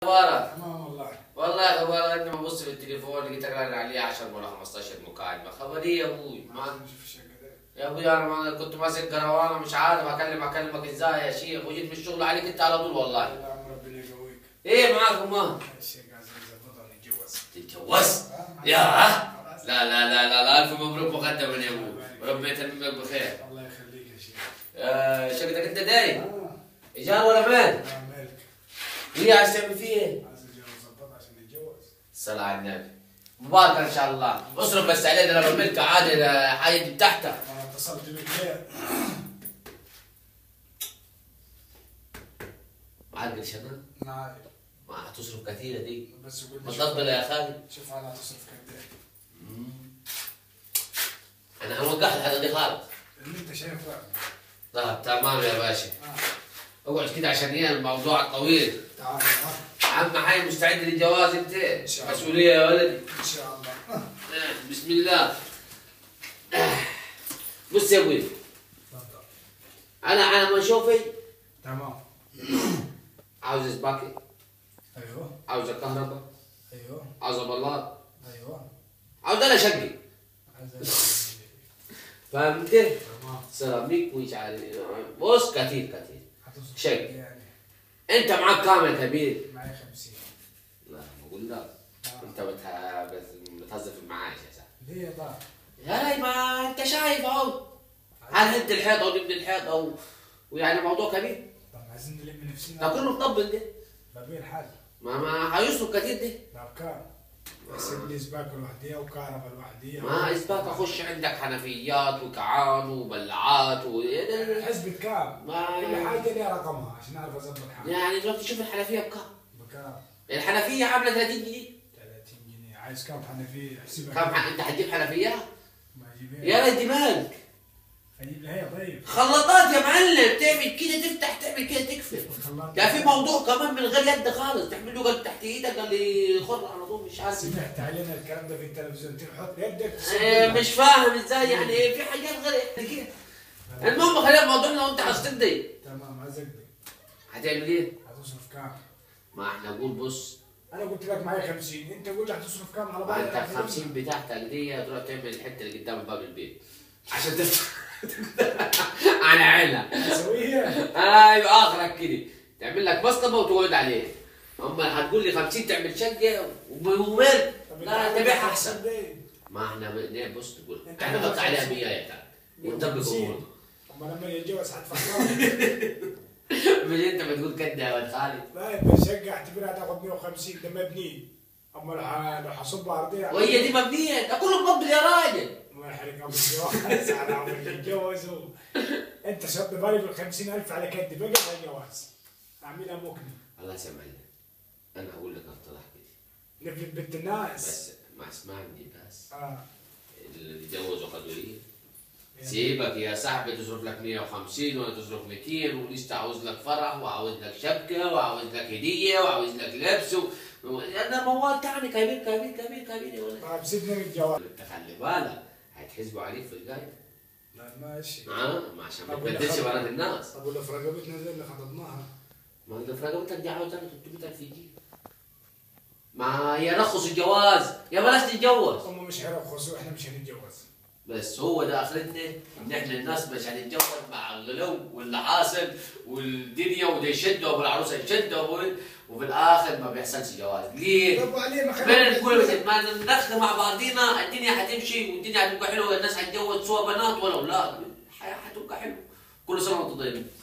اخبارك؟ تمام والله والله اخبارك اني ببص في التليفون لقيتك رن علي 10 ولا 15 مكالمه خبريه يا ابوي ما ما نشوف الشقه دي يا ابوي انا ما كنت ماسك قروانه مش عارف اكلم اكلمك ازاي يا شيخ وجيت من الشغل عليك انت على طول والله الله عم ربنا يقويك ايه معاك ما الشيخ عايز يظبطها نتجوز تتجوز يا لا لا لا لا, لا الف مبروك مقدما يا ابوي وربنا يتممك بخير الله يخليك يا شيخ آه، شقتك انت دايم اه ايجار ولا مان؟ آه، مالك هي عايز تعمل فيه ايه؟ عايز اتجوز ظبطها عشان نتجوز الصلاة على النبي مبارك ان شاء الله اصرف بس علينا لما الملك عادل آه، حاجه دي بتاعتك انا اتصلت بك ليه؟ معاك قرش انا؟ نعم ما هتصرف كثيره دي بس يقول ما لي تفضل يا خالد شوف انا هتصرف قد ايه انا هوقع الحاجه دي خالص اللي انت شايفه طيب تمام يا باشا آه. اقعد كده عشان هي الموضوع طويل تعال آه. عم حي مستعد للجواز انت شاء الله. مسؤوليه يا ولدي ان شاء الله آه. آه، بسم الله آه. بص يا ابوي تفضل انا على ما اشوفي تمام عاوز سباكي ايوه عاوز كهرباء ايوه عاوز بلاط ايوه عاوز انا شقي عايز فهمت؟ تمام سيراميك ومش عارف بص كثير كثير هتصرف شيء. قد إيه يعني انت معاك كام يا كبير؟ معي 50 لا بقول لا انت بتها- بت- بتهزر في المعاش يا زلمه ليه يا طارق؟ يا ري ما انت شايف اهو هل هد الحيط او نبني الحيط او ويعني موضوع كبير طب عايزين نلم ده نفسنا كله مطبل ده ببيع حاجه ما ما هيصرف كتير ده لا بكام؟ احسب لي سباكه لوحديها وكهرباء لوحديها ما اثبات اخش عندك حنفيات وكعان وبلعات و حسبة كام؟ ما- كل حاجه ليها رقمها عشان اعرف اظبط حالي يعني دلوقتي شوف الحنفيه بكام بكام؟ الحنفيه عامله 30 جنيه 30 جنيه عايز كام حنفيه؟ احسبها كم ح- انت هتجيب حنفيه ما اجيب يا ريت دماغك اجيب لها هي طيب خلاطات يا معلم تعمل كده تفتح تعمل كده تقفل الخلاط ده في موضوع كمان من غير يد خالص تعمل له قلب تحت ايدك قال لي خر على طول مش عارف سمعت علينا الكلام ده في التلفزيون تحط يدك إيه مش فاهم ازاي يعني ايه في حاجات غير يعني كده المهم خلينا في موضوعنا لو انت عايز تقضي تمام عايز اقضي هتعمل ايه؟ هتصرف كام؟ ما احنا نقول بص انا قلت لك معي 50 انت قول لي هتصرف كام على ما بعض انت ال 50 بتاعتك دي تروح تعمل الحته اللي قدام باب البيت عشان تفتح على عيلة اسويها ايوه اخرك كده تعمل لك مصطبه وتقعد عليه اما هتقول لي 50 تعمل شقه ومال طب لا أنت تبيعها عايز احسن تحسب ليه؟ ما احنا ب- بص تقول أنت احنا عندك نحط عليها 50. 100 يا تعال مية ونطبق وخمسين. امورنا اما لما يتجوز هدفع كام؟ مش انت بتقول كده يا ولد خالد لا يبقى الشقه اعتبرها تاخذ 150 ده مبني اما لو ح- لو حصبها ارضيه وهي دي مبنيه ده كله مقبل يا راجل الله يحرق ابو الجواز على عمر يتجوز و- انت شاب بالي بال 50000 على كدي بقى على الجواز اعملها مكني الله يسامحني انا هقول لك اقتراح كده نفلت بنت الناس بس ما اسمعني بس اه اللي اتجوزوا خدوا ايه سيبك يا صاحبي تصرف لك 150 ولا تصرف 200 ولسه عاوز لك فرح وعاوز لك شبكه وعاوز لك هديه وعاوز لك لبس و... انا موال تاني كبير كبير كبير كبير يا ولد طيب سيبنا من الجواز انت خلي بالك هيتحسبوا عليك في الجاي لا ماشي اه ما عشان ما طب ولا تبدلش خد- بنات الناس طب ولو في رقبتنا زي اللي خطبناها ما انت في رقبتك دي عاوز 300000 يجي ما هي رخص الجواز يا بلاش تتجوز هم مش هيرخصوا احنا مش هنتجوز بس هو ده اخرتنا ان احنا الناس مش هنتجوز مع الغلو واللي حاصل والدنيا وده يشد ابو العروسه يشد ابو وفي الاخر ما بيحصلش جواز ليه؟ طب وعليه ما خلينا نقول بس ما ندخل مع بعضينا الدنيا هتمشي والدنيا هتبقى حلوه الناس هتتجوز سواء بنات ولا اولاد الحياه هتبقى حلوه كل سنه وانتم طيبين